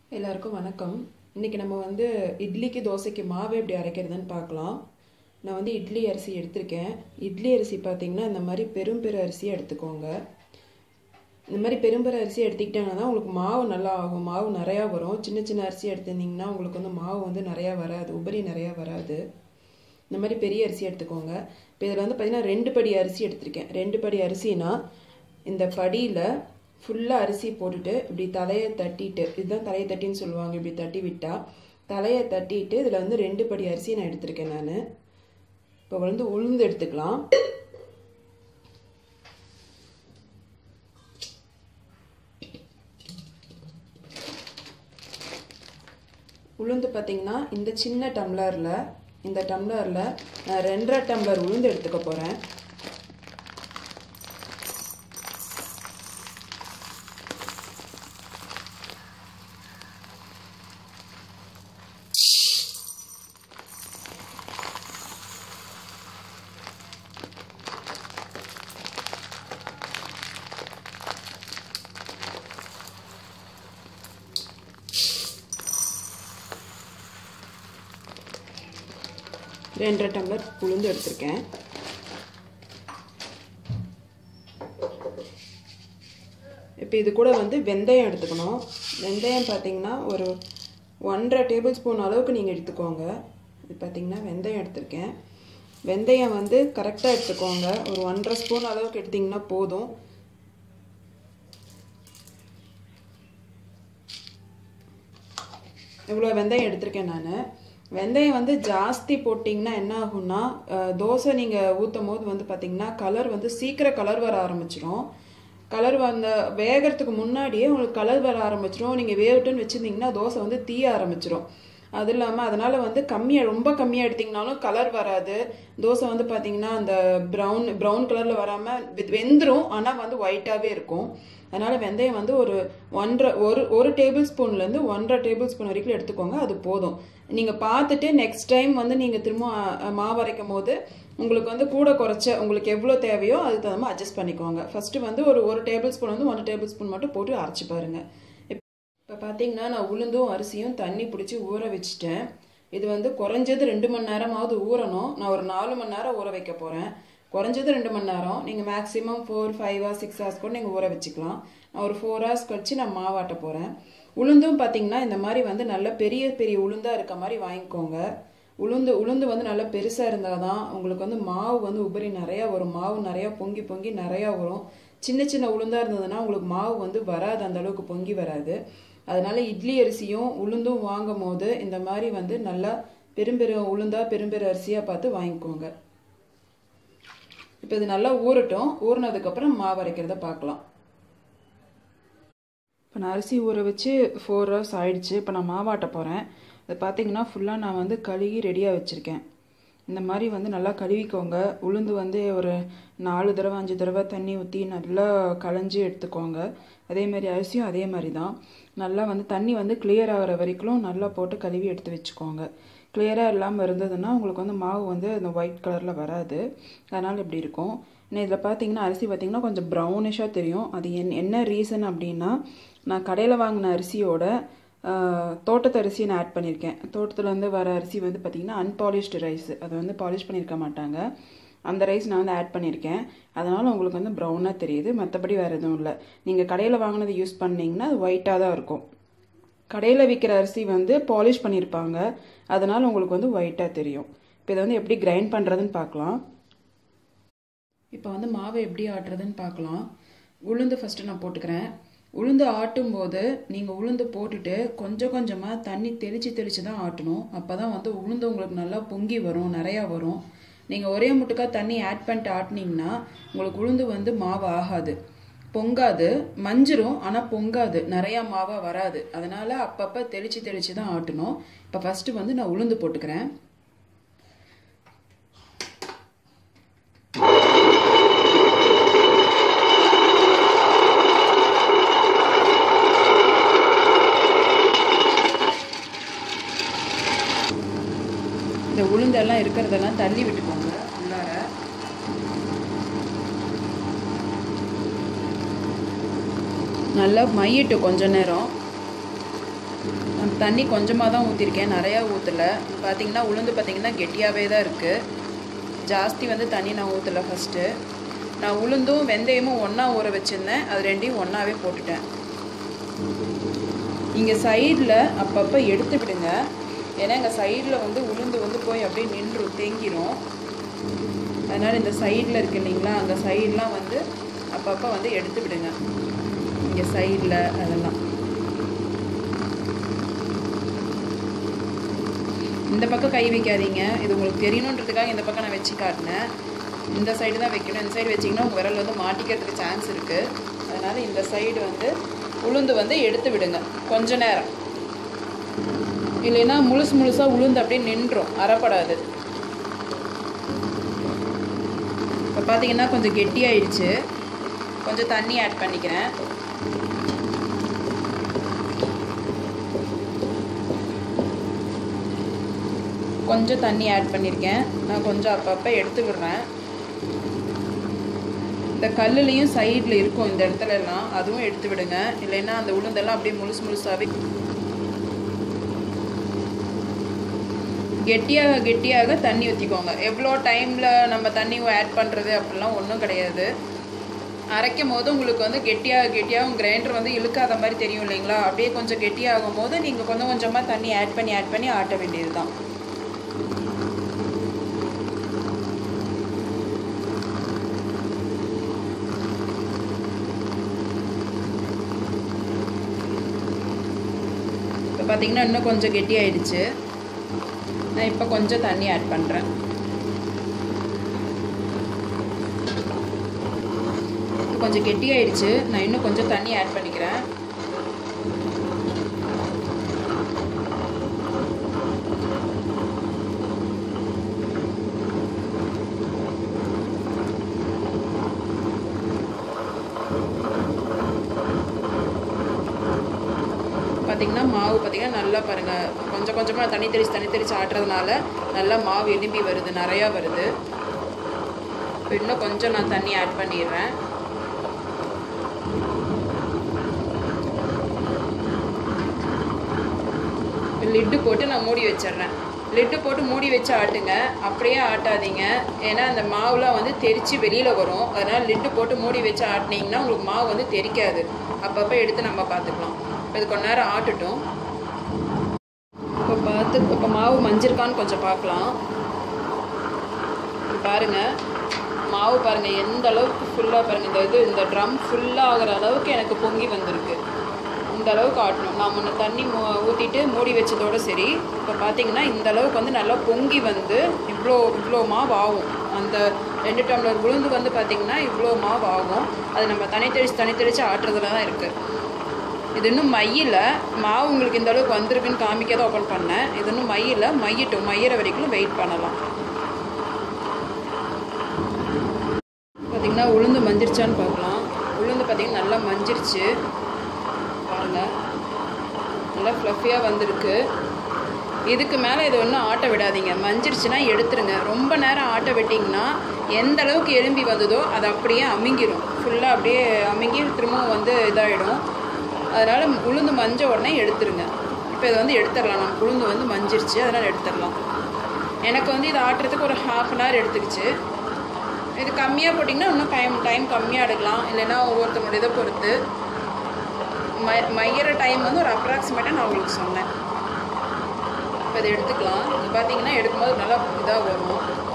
எல்லாருக்கும் வணக்கம் இன்றைக்கி நம்ம வந்து இட்லிக்கு தோசைக்கு மாவு எப்படி அரைக்கிறதுன்னு பார்க்கலாம் நான் வந்து இட்லி அரிசி எடுத்திருக்கேன் இட்லி அரிசி பார்த்தீங்கன்னா இந்த மாதிரி பெரும் பெரு அரிசியை எடுத்துக்கோங்க இந்த மாதிரி பெரும்பெரு அரிசி எடுத்துக்கிட்டாங்கன்னா தான் உங்களுக்கு மாவு நல்லா ஆகும் மாவு நிறையா வரும் சின்ன சின்ன அரிசி எடுத்திருந்தீங்கன்னா உங்களுக்கு வந்து மாவு வந்து நிறையா வராது உபரி நிறையா வராது இந்த மாதிரி பெரிய அரிசி எடுத்துக்கோங்க இப்போ இதில் வந்து பார்த்தீங்கன்னா ரெண்டு படி அரிசி எடுத்திருக்கேன் ரெண்டு படி அரிசினா இந்த படியில் ஃபுல்லாக அரிசி போட்டுட்டு இப்படி தலையை தட்டிட்டு இதுதான் தலையை தட்டின்னு சொல்லுவாங்க இப்படி தட்டி விட்டா தலையை தட்டிட்டு இதில் வந்து ரெண்டு படி அரிசி நான் எடுத்திருக்கேன் நான் இப்போ வந்து உளுந்து எடுத்துக்கலாம் உளுந்து பார்த்தீங்கன்னா இந்த சின்ன டம்ளரில் இந்த டம்ளரில் நான் ரெண்டரை டம்ளர் உளுந்து எடுத்துக்க போகிறேன் ரெண்டரை டம்ளர் உளுந்து எடுத்திருக்கேன் இப்போ இது கூட வந்து வெந்தயம் எடுத்துக்கணும் வெந்தயம் பார்த்தீங்கன்னா ஒரு ஒன்றரை டேபிள் ஸ்பூன் அளவுக்கு நீங்கள் எடுத்துக்கோங்க இது பார்த்தீங்கன்னா வெந்தயம் எடுத்திருக்கேன் வெந்தயம் வந்து கரெக்டாக எடுத்துக்கோங்க ஒரு ஒன்றரை ஸ்பூன் அளவுக்கு எடுத்திங்கன்னா போதும் இவ்வளோ வெந்தயம் எடுத்திருக்கேன் நான் வெந்தயம் வந்து ஜாஸ்தி போட்டிங்கன்னா என்ன ஆகும்னா தோசை நீங்கள் ஊற்றும் போது வந்து பார்த்திங்கன்னா கலர் வந்து சீக்கிரம் கலர் வர ஆரம்பிச்சிடும் கலர் வந்த வேகிறதுக்கு முன்னாடியே உங்களுக்கு கலர் வர ஆரம்பிச்சிடும் நீங்கள் வேகட்டுன்னு வச்சுருந்தீங்கன்னா தோசை வந்து தீய ஆரம்பிச்சிடும் அது இல்லாமல் அதனால் வந்து கம்மியாக ரொம்ப கம்மியாக எடுத்திங்கனாலும் கலர் வராது தோசை வந்து பார்த்திங்கன்னா அந்த ப்ரௌன் ப்ரௌன் கலரில் வராமல் வெந்துடும் ஆனால் வந்து ஒயிட்டாகவே இருக்கும் அதனால் வெந்தயம் வந்து ஒரு ஒன்றரை ஒரு ஒரு டேபிள் ஸ்பூன்லேருந்து ஒன்றரை டேபிள் ஸ்பூன் வரைக்கும் எடுத்துக்கோங்க அது போதும் நீங்கள் பார்த்துட்டு நெக்ஸ்ட் டைம் வந்து நீங்கள் திரும்ப மாவு அரைக்கும் போது உங்களுக்கு வந்து கூட குறைச்ச உங்களுக்கு எவ்வளோ தேவையோ அதுக்கு தகுந்த மாதிரி அட்ஜஸ்ட் பண்ணிக்கோங்க ஃபஸ்ட்டு வந்து ஒரு ஒரு டேபிள் ஸ்பூன் வந்து ஒன்றரை டேபிள் ஸ்பூன் மட்டும் போட்டு அரைச்சி பாருங்கள் இப்போ பார்த்தீங்கன்னா நான் உளுந்தும் அரிசியும் தண்ணி பிடிச்சி ஊற வச்சுட்டேன் இது வந்து குறைஞ்சது ரெண்டு மணி நேரமாவது ஊறணும் நான் ஒரு நாலு மணி நேரம் ஊற வைக்க போகிறேன் குறைஞ்சது ரெண்டு மணி நேரம் நீங்கள் maximum four five hours six hours கூட நீங்கள் ஊற வச்சுக்கலாம் நான் ஒரு ஃபோர் ஹவர்ஸ் கழிச்சு நான் மாவாட்ட போகிறேன் உளுந்தும் பார்த்தீங்கன்னா இந்த மாதிரி வந்து நல்ல பெரிய பெரிய உளுந்தாக இருக்க மாதிரி வாங்கிக்கோங்க உளுந்து உளுந்து வந்து நல்லா பெருசாக இருந்தால் தான் உங்களுக்கு வந்து மாவு வந்து உபரி நிறையா வரும் மாவு நிறையா பொங்கி பொங்கி நிறையா வரும் சின்ன சின்ன உளுந்தாக இருந்ததுன்னா உங்களுக்கு மாவு வந்து வராது அந்த அளவுக்கு பொங்கி வராது அதனால இட்லி அரிசியும் உளுந்தும் வாங்கும் போது இந்த மாதிரி வந்து நல்லா பெரும்பெரு உளுந்தா பெரும்பெரு அரிசியாக பார்த்து வாங்கிக்கோங்க இப்போ இது நல்லா ஊறட்டும் ஊறினதுக்கப்புறம் மாவு அரைக்கிறத பார்க்கலாம் இப்போ நான் அரிசி ஊற வச்சு ஃபோர் ஹவர்ஸ் ஆயிடுச்சு இப்போ நான் மாவாட்ட போகிறேன் இது பார்த்தீங்கன்னா ஃபுல்லாக நான் வந்து கழுவி ரெடியாக வச்சுருக்கேன் இந்த மாதிரி வந்து நல்லா கழுவிக்கோங்க உளுந்து வந்து ஒரு நாலு தடவை அஞ்சு தடவை தண்ணி ஊற்றி நல்லா களைஞ்சி எடுத்துக்கோங்க அதேமாதிரி அரிசியும் அதே மாதிரி தான் நல்லா வந்து தண்ணி வந்து கிளியர் ஆகிற வரைக்கும் நல்லா போட்டு கழுவி எடுத்து வச்சுக்கோங்க கிளியராக இல்லாமல் இருந்ததுன்னா உங்களுக்கு வந்து மாவு வந்து அந்த ஒயிட் கலரில் வராது அதனால் இப்படி இருக்கும் இன்னும் இதில் பார்த்தீங்கன்னா அரிசி பார்த்திங்கன்னா கொஞ்சம் ப்ரௌனிஷாக தெரியும் அது என் என்ன ரீசன் அப்படின்னா நான் கடையில் வாங்கின அரிசியோட தோட்டத்து அரிசி நான் ஆட் பண்ணியிருக்கேன் தோட்டத்துலேருந்து வர அரிசி வந்து பார்த்திங்கன்னா அன்பாலிஷ்டு ரைஸ் அதை வந்து பாலிஷ் பண்ணியிருக்க மாட்டாங்க அந்த ரைஸ் நான் வந்து ஆட் பண்ணியிருக்கேன் அதனால் உங்களுக்கு வந்து ப்ரௌனாக தெரியுது மற்றபடி வேறு எதுவும் இல்லை நீங்கள் கடையில் வாங்கினது யூஸ் பண்ணிங்கன்னா அது ஒயிட்டாக தான் இருக்கும் கடையில் விற்கிற அரிசி வந்து பாலிஷ் பண்ணியிருப்பாங்க அதனால் உங்களுக்கு வந்து ஒயிட்டாக தெரியும் இப்போ இதை வந்து எப்படி கிரைண்ட் பண்ணுறதுன்னு பார்க்கலாம் இப்போ வந்து மாவை எப்படி ஆட்டுறதுன்னு பார்க்கலாம் உளுந்து ஃபஸ்ட்டு நான் போட்டுக்கிறேன் உளுந்து ஆட்டும் போது நீங்கள் உளுந்து போட்டுட்டு கொஞ்சம் கொஞ்சமாக தண்ணி தெளித்து தெளித்து தான் ஆட்டணும் அப்போ தான் வந்து உளுந்து உங்களுக்கு நல்லா பொங்கி வரும் நிறையா வரும் நீங்கள் ஒரே முட்டுக்கா தண்ணி ஆட் பண்ணிட்டு ஆட்டினீங்கன்னா உங்களுக்கு உளுந்து வந்து மாவு ஆகாது பொங்காது மஞ்சிரும் ஆனால் பொங்காது நிறையா மாவாக வராது அதனால் அப்பப்போ தெளித்து தெளித்து தான் ஆட்டணும் இப்போ ஃபஸ்ட்டு வந்து நான் உளுந்து போட்டுக்கிறேன் இந்த உளுந்தெல்லாம் இருக்கிறதெல்லாம் தள்ளி விட்டுக்கோங்க உள்ளார நல்லா மையிட்டு கொஞ்ச நேரம் நான் தண்ணி கொஞ்சமாக தான் ஊற்றிருக்கேன் நிறையா ஊற்றலை பார்த்தீங்கன்னா உளுந்து பார்த்தீங்கன்னா கெட்டியாகவே தான் இருக்குது ஜாஸ்தி வந்து தண்ணி நான் ஊற்றலை ஃபஸ்ட்டு நான் உளுந்தும் வெந்தயமும் ஒன்றா ஊற வச்சுருந்தேன் அது ரெண்டையும் ஒன்றாவே போட்டுட்டேன் இங்கே சைடில் அப்பப்போ எடுத்து விடுங்க ஏன்னா எங்கள் சைடில் வந்து உளுந்து வந்து போய் அப்படியே நின்றும் தேங்கிரும் அதனால் இந்த சைடில் இருக்கு இல்லைங்களா அந்த சைட்லாம் வந்து அப்பப்போ வந்து எடுத்து விடுங்க இங்கே சைடில் அதெல்லாம் இந்த பக்கம் கை வைக்காதீங்க இது உங்களுக்கு தெரியணுன்றதுக்காக இந்த பக்கம் நான் வச்சு காட்டினேன் இந்த சைடு தான் வைக்கணும் இந்த சைடு வச்சிங்கன்னா உங்கள் விரல் வந்து மாட்டிக்கிறதுக்கு சான்ஸ் இருக்குது அதனால் இந்த சைடு வந்து உளுந்து வந்து எடுத்து விடுங்க கொஞ்ச நேரம் இல்லைன்னா முழுசு முழுசாக உளுந்து அப்படியே நின்றும் அறப்படாது இப்போ பார்த்தீங்கன்னா கொஞ்சம் கெட்டியாயிடுச்சு கொஞ்சம் தண்ணி ஆட் பண்ணிக்கிறேன் கொஞ்சம் தண்ணி ஆட் பண்ணியிருக்கேன் நான் கொஞ்சம் அப்பப்போ எடுத்து விடுறேன் இந்த கல்லுலேயும் சைடில் இருக்கும் இந்த இடத்துல எல்லாம் அதுவும் எடுத்து விடுங்க இல்லைன்னா அந்த உளுந்தெல்லாம் அப்படியே முழுசு முழுசாகவே கெட்டியாக கெட்டியாக தண்ணி ஊற்றிக்கோங்க எவ்வளோ டைமில் நம்ம தண்ணி ஆட் பண்ணுறது அப்படிலாம் ஒன்றும் கிடையாது அரைக்கும் போது உங்களுக்கு வந்து கெட்டியாக கெட்டியாக கிரைண்டர் வந்து இழுக்காத மாதிரி தெரியும் இல்லைங்களா அப்படியே கொஞ்சம் கெட்டியாகும் போது நீங்கள் கொஞ்சம் கொஞ்சமாக தண்ணி ஆட் பண்ணி ஆட் பண்ணி ஆட்ட வேண்டியது தான் இப்போ பார்த்தீங்கன்னா இன்னும் கொஞ்சம் கெட்டியாயிடுச்சு நான் இப்போ கொஞ்சம் தண்ணி ஆட் பண்ணுறேன் கொஞ்சம் கெட்டியாயிடுச்சு நான் இன்னும் கொஞ்சம் தண்ணி ஆட் பண்ணிக்கிறேன் பார்த்திங்கன்னா மாவு பார்த்திங்கன்னா நல்லா பாருங்கள் கொஞ்சம் கொஞ்சமாக தண்ணி தெளித்து தண்ணி தெளித்து ஆட்டுறதுனால நல்லா மாவு எலும்பி வருது நிறையா வருது இப்போ இன்னும் கொஞ்சம் நான் தண்ணி ஆட் பண்ணிடுறேன் லிட்டு போட்டு நான் மூடி வச்சிடுறேன் லிட்டு போட்டு மூடி வச்சு ஆட்டுங்க அப்படியே ஆட்டாதீங்க ஏன்னா அந்த மாவுலாம் வந்து தெரித்து வெளியில் வரும் அதனால் லிட்டு போட்டு மூடி வச்சு ஆட்டினீங்கன்னா உங்களுக்கு மாவு வந்து தெரிக்காது அப்பப்போ எடுத்து நம்ம பார்த்துக்கலாம் இது கொஞ்ச நேரம் ஆட்டுட்டும் இப்போ பார்த்து இப்போ மாவு மஞ்சிருக்கான்னு கொஞ்சம் பார்க்கலாம் பாருங்கள் மாவு பாருங்கள் எந்த அளவுக்கு ஃபுல்லாக பாருங்கள் இந்த இது இந்த ட்ரம் ஃபுல்லாக ஆகிற அளவுக்கு எனக்கு பொங்கி வந்திருக்கு இந்த அளவுக்கு ஆட்டணும் நான் முன்ன தண்ணி ஊற்றிட்டு மூடி வச்சதோடு சரி இப்போ பார்த்தீங்கன்னா இந்த அளவுக்கு வந்து நல்லா பொங்கி வந்து இவ்வளோ இவ்வளோ மாவு ஆகும் அந்த ரெண்டு டம்ளர் உளுந்து வந்து பார்த்திங்கன்னா இவ்வளோ மாவு ஆகும் அது நம்ம தனி தெளித்து தனி தெளித்து ஆட்டுறதுல தான் இருக்குது இது இன்னும் மையில் மாவு உங்களுக்கு இந்த அளவுக்கு வந்திருக்குன்னு காமிக்க தான் ஓப்பன் பண்ணேன் இது இன்னும் மையில் மையிட்டும் மையிற வரைக்கும் வெயிட் பண்ணலாம் பார்த்திங்கன்னா உளுந்து மஞ்சிருச்சான்னு பார்க்கலாம் உளுந்து பார்த்திங்கன்னா நல்லா மஞ்சிருச்சு பாருங்கள் நல்லா ஃப்ளஃபியாக வந்திருக்கு இதுக்கு மேலே இது ஒன்றும் ஆட்ட விடாதீங்க மஞ்சிருச்சுன்னா எடுத்துருங்க ரொம்ப நேரம் ஆட்ட விட்டிங்கன்னா எந்த அளவுக்கு எலும்பி வந்ததோ அது அப்படியே அமுங்கிடும் ஃபுல்லாக அப்படியே அமுங்கி திரும்பவும் வந்து இதாகிடும் அதனால் உளுந்து மஞ்ச உடனே எடுத்துருங்க இப்போ இதை வந்து எடுத்துடலாம் நம்ம உளுந்து வந்து மஞ்சிருச்சு அதனால் எடுத்துடலாம் எனக்கு வந்து இது ஆட்டுறதுக்கு ஒரு ஹாஃப் அன் ஹவர் எடுத்துக்கிச்சு இது கம்மியாக போட்டிங்கன்னா இன்னும் டைம் டைம் கம்மியாக எடுக்கலாம் இல்லைன்னா ஒவ்வொருத்தவங்களுடைய இதை பொறுத்து மை மையிற டைம் வந்து ஒரு அப்ராக்சிமேட்டாக நான் உங்களுக்கு சொன்னேன் இப்போ இதை எடுத்துக்கலாம் இது பார்த்தீங்கன்னா எடுக்கும்போது நல்லா இதாக வரும்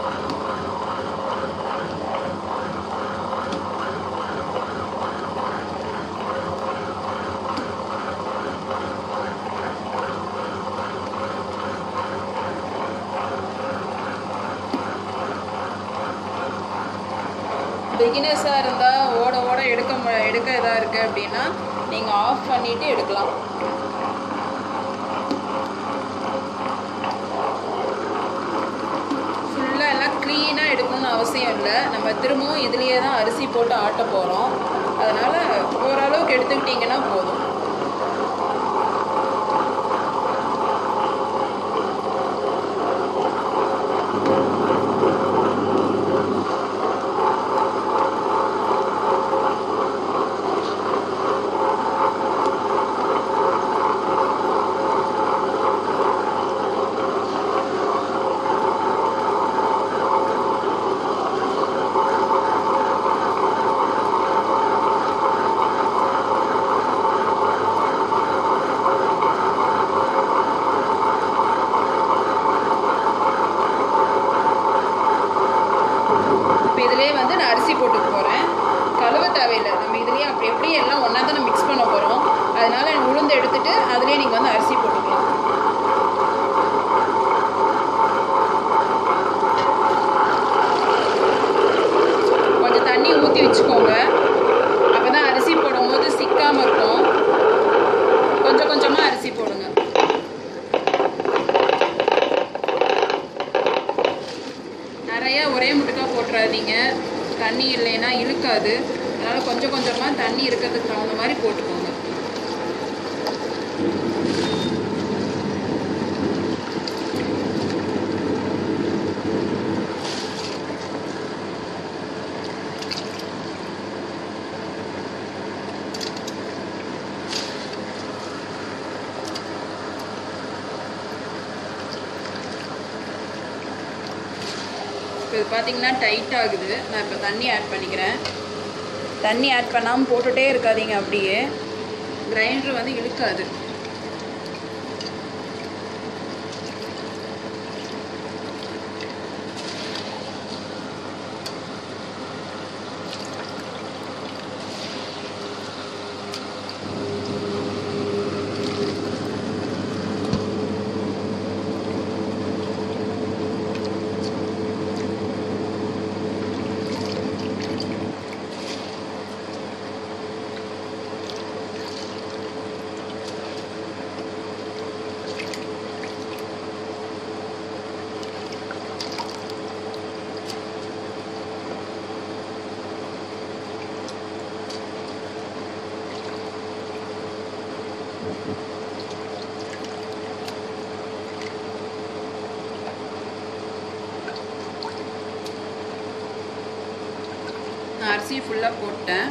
பிகினர்ஸாக இருந்தால் ஓட ஓட எடுக்க மு எடுக்க இதாக இருக்குது அப்படின்னா நீங்கள் ஆஃப் பண்ணிவிட்டு எடுக்கலாம் ஃபுல்லாக எல்லாம் க்ளீனாக எடுக்கணும்னு அவசியம் இல்லை நம்ம திரும்பவும் இதுலேயே தான் அரிசி போட்டு ஆட்ட போகிறோம் அதனால் ஓரளவுக்கு எடுத்துக்கிட்டிங்கன்னா போதும் அதுலேயே நீங்கள் வந்து அரிசி போட்டுக்கலாம் கொஞ்சம் தண்ணி ஊற்றி வச்சுக்கோங்க அப்போ தான் அரிசி போடும்போது சிக்காமல் இருக்கும் கொஞ்சம் கொஞ்சமாக அரிசி போடுங்க நிறைய ஒரே முட்டுக்கா போட்டுறாதீங்க தண்ணி இல்லைன்னா இழுக்காது அதனால் கொஞ்சம் கொஞ்சமாக தண்ணி இருக்கிறதுக்கு தகுந்த மாதிரி போட்டுக்கோங்க இப்போ இது பார்த்தீங்கன்னா டைட் ஆகுது நான் இப்போ தண்ணி ஆட் பண்ணிக்கிறேன் தண்ணி ஆட் பண்ணாமல் போட்டுகிட்டே இருக்காதீங்க அப்படியே கிரைண்டர் வந்து இழுக்காது நான் அரிசி ஃபுல்லாக போட்டேன்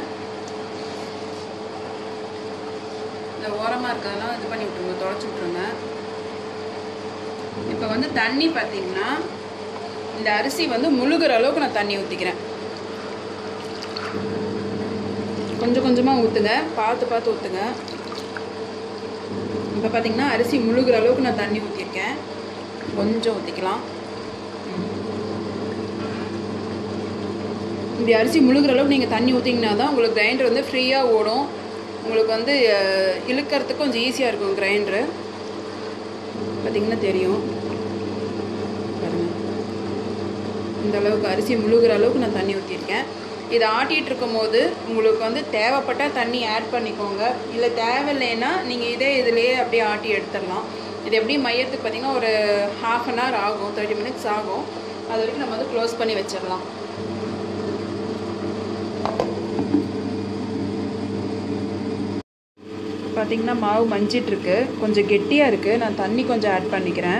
இந்த ஓரமாக இருக்கிறதெல்லாம் இது பண்ணி விட்ருங்க தொடச்சி விட்ருங்க இப்போ வந்து தண்ணி பார்த்தீங்கன்னா இந்த அரிசி வந்து முழுகிற அளவுக்கு நான் தண்ணி ஊற்றிக்கிறேன் கொஞ்சம் கொஞ்சமாக ஊற்றுங்க பார்த்து பார்த்து ஊற்றுங்க இப்போ பார்த்தீங்கன்னா அரிசி முழுகிற அளவுக்கு நான் தண்ணி ஊற்றிருக்கேன் கொஞ்சம் ஊற்றிக்கலாம் இப்படி அரிசி முழுகிற அளவுக்கு நீங்கள் தண்ணி ஊற்றிங்கன்னா தான் உங்களுக்கு கிரைண்டர் வந்து ஃப்ரீயாக ஓடும் உங்களுக்கு வந்து அஹ், இழுக்கறதுக்கு கொஞ்சம் ஈஸியாக இருக்கும் கிரைண்டரு பார்த்தீங்கன்னா தெரியும் பாருங்க இந்த அளவுக்கு அரிசி முழுகிற அளவுக்கு நான் தண்ணி ஊற்றிருக்கேன் இதை ஆட்டிகிட்டு இருக்கும்போது உங்களுக்கு வந்து தேவைப்பட்டால் தண்ணி ஆட் பண்ணிக்கோங்க இல்லை தேவையில்லைன்னா நீங்கள் இதே இதுலேயே அப்படியே ஆட்டி எடுத்துடலாம் இது எப்படி மையத்துக்கு பார்த்தீங்கன்னா ஒரு ஹாஃப் அன் ஹவர் ஆகும் தேர்ட்டி மினிட்ஸ் ஆகும் அது வரைக்கும் நம்ம வந்து க்ளோஸ் பண்ணி வச்சிடலாம் பார்த்தீங்கன்னா மாவு மஞ்சிட்டு இருக்கு கொஞ்சம் கெட்டியாக இருக்குது நான் தண்ணி கொஞ்சம் ஆட் பண்ணிக்கிறேன்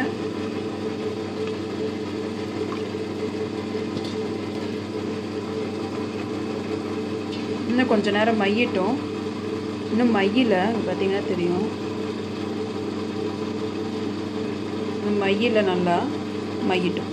இன்னும் கொஞ்ச நேரம் மையிட்டோம் இன்னும் மையில பார்த்தீங்கன்னா தெரியும் இன்னும் மையில நல்லா மையிட்டோம்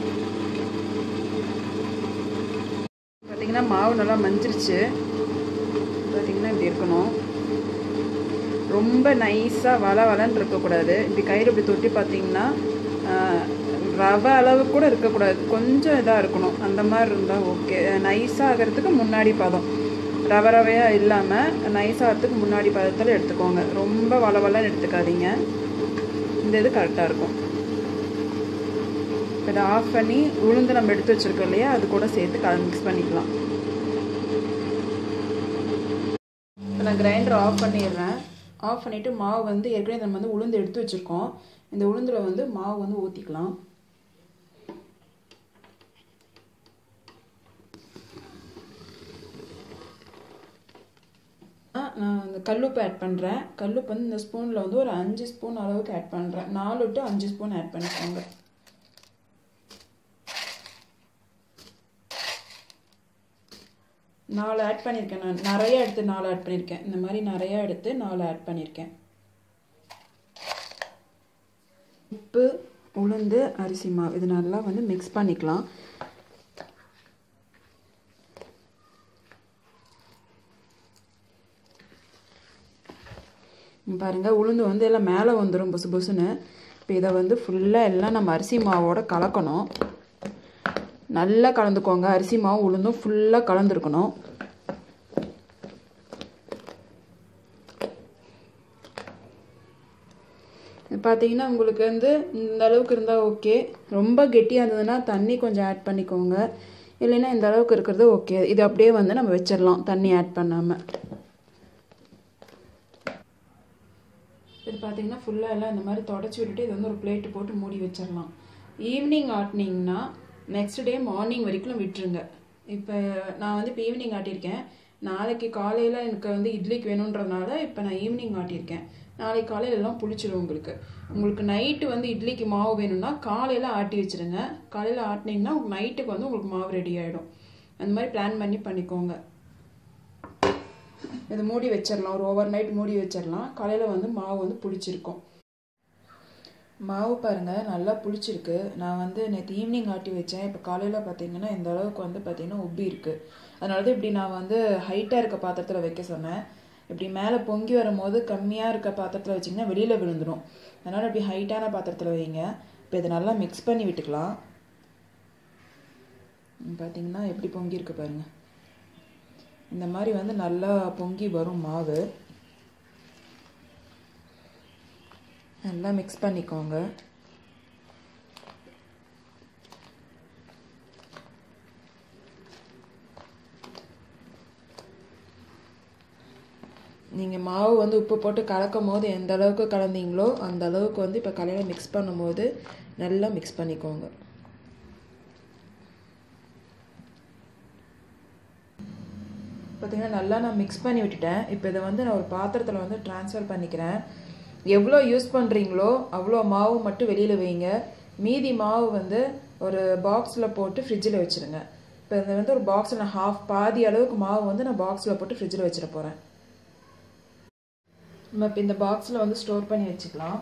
பார்த்தீங்கன்னா மாவு நல்லா மஞ்சிருச்சு பார்த்தீங்கன்னா இப்படி இருக்கணும் ரொம்ப நைஸாக வள வளன்னு இருக்கக்கூடாது இப்படி கையில் இப்படி தொட்டி பார்த்தீங்கன்னா ஆஹ், ரவை அளவு கூட இருக்கக்கூடாது கொஞ்சம் இதாக இருக்கணும் அந்த மாதிரி இருந்தால் ஓகே நைஸாக ஆகிறதுக்கு முன்னாடி பதம் ரவை ரவையாக இல்லாமல் நைஸ் ஆகிறதுக்கு முன்னாடி பதத்தில் எடுத்துக்கோங்க ரொம்ப வள வளன்னு எடுத்துக்காதீங்க இந்த இது கரெக்டாக இருக்கும் இப்போ இதை ஆஃப் பண்ணி உளுந்து நம்ம எடுத்து வச்சுருக்கோம் இல்லையா அது கூட சேர்த்து கல மிக்ஸ் பண்ணிக்கலாம் இப்போ நான் கிரைண்டர் ஆஃப் பண்ணிடுறேன் ஆஃப் பண்ணிவிட்டு மாவு வந்து ஏற்கனவே நம்ம வந்து உளுந்து எடுத்து வச்சுருக்கோம் இந்த உளுந்தில் வந்து மாவு வந்து ஊற்றிக்கலாம் ஆ நான் இந்த கல்லுப்பு ஆட் பண்ணுறேன் கல்லுப்பு வந்து இந்த ஸ்பூனில் வந்து ஒரு அஞ்சு ஸ்பூன் அளவுக்கு ஆட் பண்ணுறேன் நாலு டு அஞ்சு ஸ்பூன் ஆட் பண்ணிக்கோங்க நாலு ஆட் பண்ணியிருக்கேன் நான் நிறைய எடுத்து நாலு ஆட் பண்ணியிருக்கேன் இந்த மாதிரி நிறைய எடுத்து நாலு ஆட் பண்ணியிருக்கேன் உப்பு உளுந்து அரிசி மாவு இது நல்லா வந்து மிக்ஸ் பண்ணிக்கலாம் இங்க பாருங்க உளுந்து வந்து எல்லாம் மேலே வந்துடும் புசு புசுன்னு இப்போ இதை வந்து ஃபுல்லாக எல்லாம் நம்ம அரிசி மாவோட கலக்கணும் நல்லா கலந்துக்கோங்க அரிசி மாவு உளுந்தும் ஃபுல்லாக கலந்துருக்கணும் பார்த்தீங்கன்னா உங்களுக்கு வந்து இந்த அளவுக்கு இருந்தால் ஓகே ரொம்ப கெட்டியாக இருந்ததுன்னா தண்ணி கொஞ்சம் ஆட் பண்ணிக்கோங்க இல்லைன்னா இந்த அளவுக்கு இருக்கிறது ஓகே இது அப்படியே வந்து நம்ம வச்சிடலாம் தண்ணி ஆட் பண்ணாமல் இது பார்த்தீங்கன்னா ஃபுல்லாக எல்லாம் இந்த மாதிரி தொடச்சி விட்டுட்டு இது வந்து ஒரு பிளேட்டு போட்டு மூடி வச்சிடலாம் ஈவினிங் ஆட்டினீங்கன்னா நெக்ஸ்ட் டே மார்னிங் வரைக்கும் விட்டுருங்க இப்போ நான் வந்து இப்போ ஈவினிங் ஆட்டியிருக்கேன் நாளைக்கு காலையில் எனக்கு வந்து இட்லிக்கு வேணுன்றதுனால இப்போ நான் ஈவினிங் ஆட்டியிருக்கேன் நாளைக்கு காலையில எல்லாம் புளிச்சிடும் உங்களுக்கு உங்களுக்கு நைட்டு வந்து இட்லிக்கு மாவு வேணும்னா காலையில் ஆட்டி வச்சிருங்க காலையில் ஆட்டினீங்கன்னா உங்களுக்கு நைட்டுக்கு வந்து உங்களுக்கு மாவு ரெடி ஆகிடும் அந்த மாதிரி பிளான் பண்ணி பண்ணிக்கோங்க இதை மூடி வச்சிடலாம் ஒரு ஓவர் நைட் மூடி வச்சிடலாம் காலையில் வந்து மாவு வந்து புளிச்சிருக்கும் மாவு பாருங்கள் நல்லா புளிச்சிருக்கு நான் வந்து நேற்று ஈவினிங் ஆட்டி வச்சேன் இப்போ காலையில் பார்த்தீங்கன்னா இந்த அளவுக்கு வந்து பார்த்தீங்கன்னா உப்பி இருக்குது அதனால தான் இப்படி நான் வந்து ஹைட்டாக இருக்க பாத்திரத்தில் வைக்க சொன்னேன் இப்படி மேலே பொங்கி வரும்போது கம்மியாக இருக்க பாத்திரத்தில் வச்சிங்கன்னா வெளியில் விழுந்துடும் அதனால் இப்படி ஹைட்டான பாத்திரத்தில் வைங்க இப்போ இதை நல்லா மிக்ஸ் பண்ணி விட்டுக்கலாம் பார்த்தீங்கன்னா எப்படி பொங்கி இருக்கு பாருங்கள் இந்த மாதிரி வந்து நல்லா பொங்கி வரும் மாவு நல்லா மிக்ஸ் பண்ணிக்கோங்க நீங்கள் மாவு வந்து உப்பு போட்டு கலக்கும் போது எந்த அளவுக்கு கலந்தீங்களோ அந்த அளவுக்கு வந்து இப்போ கலையில் மிக்ஸ் பண்ணும்போது நல்லா மிக்ஸ் பண்ணிக்கோங்க பார்த்தீங்கன்னா நல்லா நான் மிக்ஸ் பண்ணி விட்டுட்டேன் இப்போ இதை வந்து நான் ஒரு பாத்திரத்தில் வந்து ட்ரான்ஸ்ஃபர் பண்ணிக்கிறேன் எவ்வளோ யூஸ் பண்ணுறீங்களோ அவ்வளோ மாவு மட்டும் வெளியில் வைங்க மீதி மாவு வந்து ஒரு பாக்ஸில் போட்டு ஃப்ரிட்ஜில் வச்சுருங்க இப்போ இதை வந்து ஒரு பாக்ஸில் நான் ஹாஃப் பாதி அளவுக்கு மாவு வந்து நான் பாக்ஸில் போட்டு ஃப்ரிட்ஜில் வச்சிட போகிறேன் நம்ம இப்போ இந்த பாக்ஸில் வந்து ஸ்டோர் பண்ணி வச்சுக்கலாம்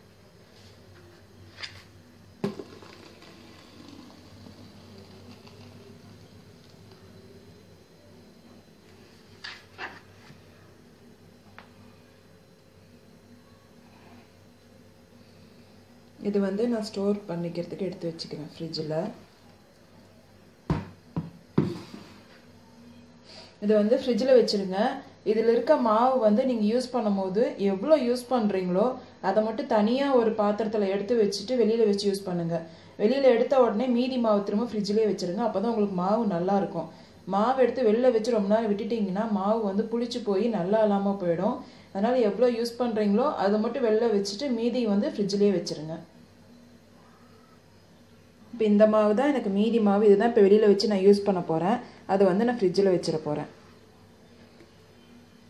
இது வந்து நான் ஸ்டோர் பண்ணிக்கிறதுக்கு எடுத்து வச்சுக்கிறேன் ஃப்ரிட்ஜில் இது வந்து ஃப்ரிட்ஜில் வச்சுருங்க இதில் இருக்க மாவு வந்து நீங்கள் யூஸ் பண்ணும்போது எவ்வளோ யூஸ் பண்ணுறீங்களோ அதை மட்டும் தனியாக ஒரு பாத்திரத்தில் எடுத்து வச்சுட்டு வெளியில் வச்சு யூஸ் பண்ணுங்கள் வெளியில் எடுத்த உடனே மீதி மாவு திரும்ப ஃப்ரிட்ஜிலே வச்சுருங்க அப்போ தான் உங்களுக்கு மாவு நல்லா இருக்கும் மாவு எடுத்து வெளில வச்சு ரொம்ப நேரம் விட்டுட்டிங்கன்னா மாவு வந்து புளிச்சு போய் நல்லா இல்லாமல் போயிடும் அதனால் எவ்வளோ யூஸ் பண்ணுறீங்களோ அதை மட்டும் வெளில வச்சுட்டு மீதி வந்து ஃப்ரிட்ஜிலே வச்சுருங்க இப்போ இந்த மாவு தான் எனக்கு மீதி மாவு இதுதான் இப்போ வெளியில் வச்சு நான் யூஸ் பண்ண போகிறேன் அதை வந்து நான் ஃப்ரிட்ஜில் வச்சிட போகிறேன்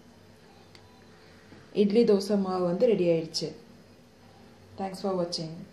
இட்லி தோசை மாவு வந்து ரெடி ஆயிடுச்சு தேங்க்ஸ் ஃபார் வாட்சிங்